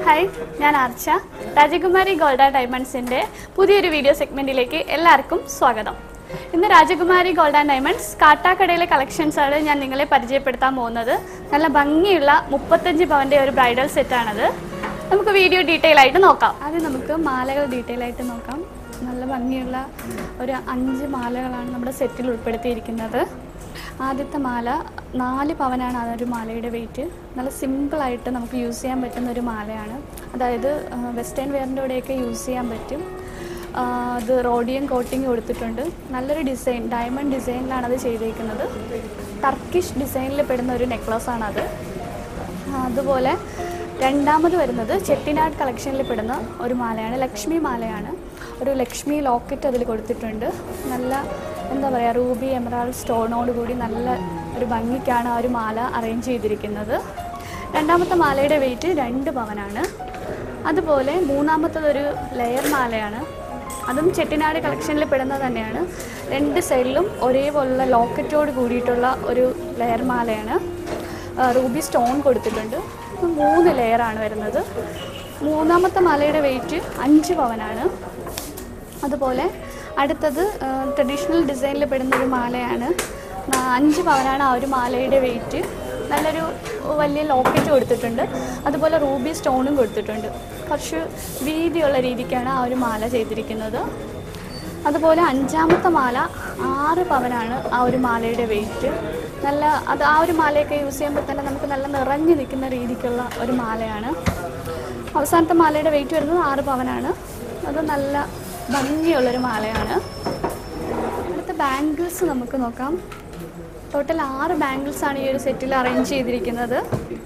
hi ഞാൻ ആർച്ച രാജകുമാരി Golda ഡയമണ്ട്സിന്റെ പുതിയൊരു വീഡിയോ സെഗ്മെന്റിലേക്ക് എല്ലാവർക്കും സ്വാഗതം ഇന്ന് രാജകുമാരി ഗോൾഡ് ആൻഡ് ഡയമണ്ട്സ് കാട്ടാക്കടയിലെ കളക്ഷൻസ് ആണ് ഞാൻ നിങ്ങളെ പരിചയപ്പെടുത്താൻ പോകുന്നത് നല്ല ഭംഗിയുള്ള മുപ്പത്തഞ്ച് പവന്റെ ഒരു ബ്രൈഡൽ സെറ്റാണത് നമുക്ക് വീഡിയോ ഡീറ്റെയിൽ ആയിട്ട് നോക്കാം ആദ്യം നമുക്ക് മാലകൾ ഡീറ്റെയിൽ ആയിട്ട് നോക്കാം നല്ല ഭംഗിയുള്ള ഒരു അഞ്ച് മാലകളാണ് നമ്മുടെ സെറ്റിൽ ഉൾപ്പെടുത്തിയിരിക്കുന്നത് ആദ്യത്തെ മാല നാല് പവനാണ് ആ ഒരു മാലയുടെ വെയിറ്റ് നല്ല സിമ്പിളായിട്ട് നമുക്ക് യൂസ് ചെയ്യാൻ പറ്റുന്ന ഒരു മാലയാണ് അതായത് വെസ്റ്റേൺ വെയറിൻ്റെ കൂടെയൊക്കെ യൂസ് ചെയ്യാൻ പറ്റും ആ, അത് റോഡിയം കോട്ടിങ് കൊടുത്തിട്ടുണ്ട് നല്ലൊരു ഡിസൈൻ ഡയമണ്ട് ഡിസൈനിലാണ് അത് ചെയ്തേക്കുന്നത് ടർക്കിഷ് ഡിസൈനിൽ പെടുന്ന ഒരു നെക്ലസ് ആണത് ആ, അതുപോലെ രണ്ടാമത് വരുന്നത് ചെട്ടിനാട് കളക്ഷനിൽ പെടുന്ന ഒരു മാലയാണ് ലക്ഷ്മി മാലയാണ് ഒരു ലക്ഷ്മി ലോക്കറ്റ് അതിൽ കൊടുത്തിട്ടുണ്ട് നല്ല എന്താ പറയുക റൂബി എമറാൾഡ് സ്റ്റോണോട് കൂടി നല്ല ഒരു ഭംഗിക്കാണ് ആ ഒരു മാല അറേഞ്ച് ചെയ്തിരിക്കുന്നത് രണ്ടാമത്തെ മാലയുടെ വെയിറ്റ് രണ്ട് പവനാണ് അതുപോലെ മൂന്നാമത്തതൊരു ലെയർ മാലയാണ് അതും ചെട്ടിനാട് കളക്ഷനിൽ പെടുന്നത് തന്നെയാണ് രണ്ട് സൈഡിലും ഒരേപോലുള്ള ലോക്കറ്റോട് കൂടിയിട്ടുള്ള ഒരു ലെയർ മാലയാണ് ആ, റൂബി സ്റ്റോൺ കൊടുത്തിട്ടുണ്ട് ഇത് മൂന്ന് ലെയറാണ് വരുന്നത് മൂന്നാമത്തെ മാലയുടെ വെയിറ്റ് അഞ്ച് പവനാണ് അതുപോലെ അടുത്തത് ട്രഡീഷണൽ ഡിസൈനിൽ പെടുന്ന ഒരു മാലയാണ് നാ- അഞ്ച് പവനാണ് ആ ഒരു മാലയുടെ വെയിറ്റ് നല്ലൊരു വലിയ ലോക്കറ്റ് കൊടുത്തിട്ടുണ്ട് അതുപോലെ റൂബി സ്റ്റോണും കൊടുത്തിട്ടുണ്ട് കുറച്ച് വീതിയുള്ള രീതിക്കാണ് ആ ഒരു മാല ചെയ്തിരിക്കുന്നത് അതുപോലെ അഞ്ചാമത്തെ മാല ആറ് പവനാണ് ആ ഒരു മാലയുടെ വെയിറ്റ് നല്ല അത് ആ ഒരു മാലയൊക്കെ യൂസ് ചെയ്യുമ്പോൾ തന്നെ നമുക്ക് നല്ല നിറഞ്ഞു നിൽക്കുന്ന രീതിക്കുള്ള ഒരു മാലയാണ് അവസാനത്തെ മാലയുടെ വെയിറ്റ് വരുന്നത് ആറ് പവനാണ് അത് നല്ല ഭംഗിയുള്ളൊരു മാലയാണ് അടുത്ത ബാംഗിൾസ് നമുക്ക് നോക്കാം ടോട്ടൽ ആറ് ബാംഗിൾസ് ആണ് ഈ ഒരു സെറ്റിൽ അറേഞ്ച് ചെയ്തിരിക്കുന്നത്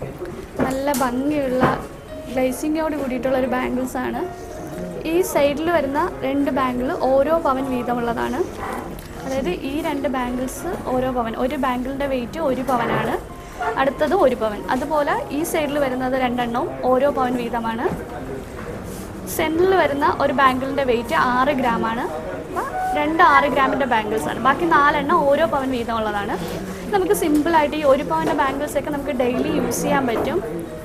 നല്ല ഭംഗിയുള്ള ഗ്ലേസിങ്ങോട് കൂടിയിട്ടുള്ള ഒരു ബാംഗിൾസ് ആണ് ഈ സൈഡിൽ വരുന്ന രണ്ട് ബാംഗിൾ ഓരോ പവൻ വീതമുള്ളതാണ് അതായത് ഈ രണ്ട് ബാംഗിൾസ് ഓരോ പവൻ ഒരു ബാംഗിളിൻ്റെ വെയിറ്റ് ഒരു പവനാണ് അടുത്തത് ഒരു പവൻ അതുപോലെ ഈ സൈഡിൽ വരുന്നത് രണ്ടെണ്ണവും ഓരോ പവൻ വീതമാണ് സെൻറ്ററിൽ വരുന്ന ഒരു ബാംഗിളിൻ്റെ വെയിറ്റ് ആറ് ഗ്രാമാണ് അപ്പോൾ രണ്ട് ആറ് ഗ്രാമിൻ്റെ ബാംഗിൾസ് ആണ് ബാക്കി നാലെണ്ണം ഓരോ പവൻ വീതമുള്ളതാണ് നമുക്ക് സിമ്പിളായിട്ട് ഈ ഒരു പവൻ്റെ ബാംഗിൾസ് ഒക്കെ നമുക്ക് ഡെയിലി യൂസ് ചെയ്യാൻ പറ്റും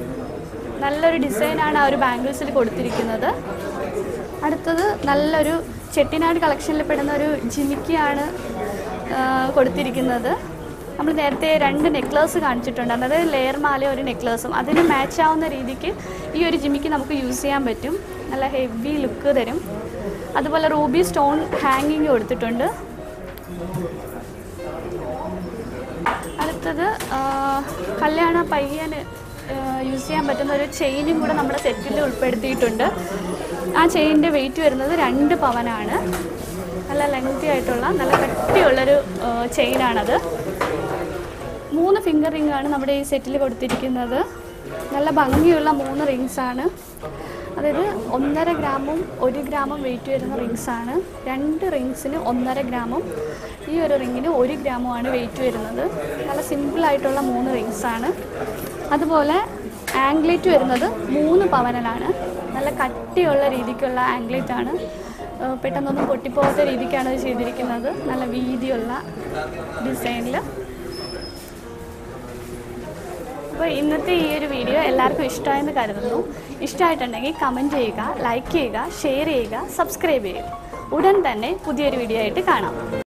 നല്ലൊരു ഡിസൈനാണ് ആ ഒരു ബാംഗിൾസിൽ കൊടുത്തിരിക്കുന്നത് അടുത്തത് നല്ലൊരു ചെട്ടിനാട് കളക്ഷനിൽ പെടുന്ന ഒരു ജിമിക്കിയാണ് ആ, കൊടുത്തിരിക്കുന്നത് നമ്മൾ നേരത്തെ രണ്ട് നെക്ലേസ് കാണിച്ചിട്ടുണ്ട് അതായത് ലെയർ മാല ഒരു നെക്ലേസും അതിന് മാച്ച് ആവുന്ന രീതിക്ക് ഈ ഒരു ജിമിക്ക് നമുക്ക് യൂസ് ചെയ്യാൻ പറ്റും നല്ല ഹെവി ലുക്ക് തരും അതുപോലെ റൂബി സ്റ്റോൺ ഹാങ്ങിങ് കൊടുത്തിട്ടുണ്ട് അടുത്തത് ആ, കല്യാണ പയ്യന് യൂസ് ചെയ്യാൻ പറ്റുന്ന ഒരു ചെയിനും കൂടെ നമ്മുടെ സെറ്റിൽ ഉൾപ്പെടുത്തിയിട്ടുണ്ട് ആ ചെയിനിൻ്റെ വെയിറ്റ് വരുന്നത് രണ്ട് പവനാണ് നല്ല ലെങ്തി ആയിട്ടുള്ള നല്ല കട്ടിയുള്ളൊരു ചെയിനാണത് മൂന്ന് ഫിംഗർ റിംഗ് ആണ് നമ്മുടെ ഈ സെറ്റിൽ കൊടുത്തിരിക്കുന്നത് നല്ല ഭംഗിയുള്ള മൂന്ന് റിങ്സ് ആണ് അതായത് ഒന്നര ഗ്രാമും ഒരു ഗ്രാമും വെയിറ്റ് വരുന്ന റിങ്സ് ആണ് രണ്ട് റിങ്സിന് ഒന്നര ഗ്രാമും ഈ ഒരു റിങ്ങിന് ഒരു ഗ്രാമുമാണ് വെയിറ്റ് വരുന്നത് നല്ല സിമ്പിളായിട്ടുള്ള മൂന്ന് റിങ്സ് ആണ് അതുപോലെ ആംഗ്ലേറ്റ് വരുന്നത് മൂന്ന് പവനലാണ് നല്ല കട്ടിയുള്ള രീതിക്കുള്ള ആംഗ്ലേറ്റ് ആണ് ഏഹ് പെട്ടെന്നൊന്നും പൊട്ടിപ്പോകാത്ത രീതിക്കാണ് ഇത് ചെയ്തിരിക്കുന്നത് നല്ല വീതിയുള്ള ഡിസൈനിൽ അപ്പോൾ ഇന്നത്തെ ഈ ഒരു വീഡിയോ എല്ലാവർക്കും ഇഷ്ടമായെന്ന് കരുതുന്നു ഇഷ്ടമായിട്ടുണ്ടെങ്കിൽ കമൻറ്റ് ചെയ്യുക ലൈക്ക് ചെയ്യുക ഷെയർ ചെയ്യുക സബ്സ്ക്രൈബ് ചെയ്യുക ഉടൻ തന്നെ പുതിയൊരു വീഡിയോ ആയിട്ട് കാണാം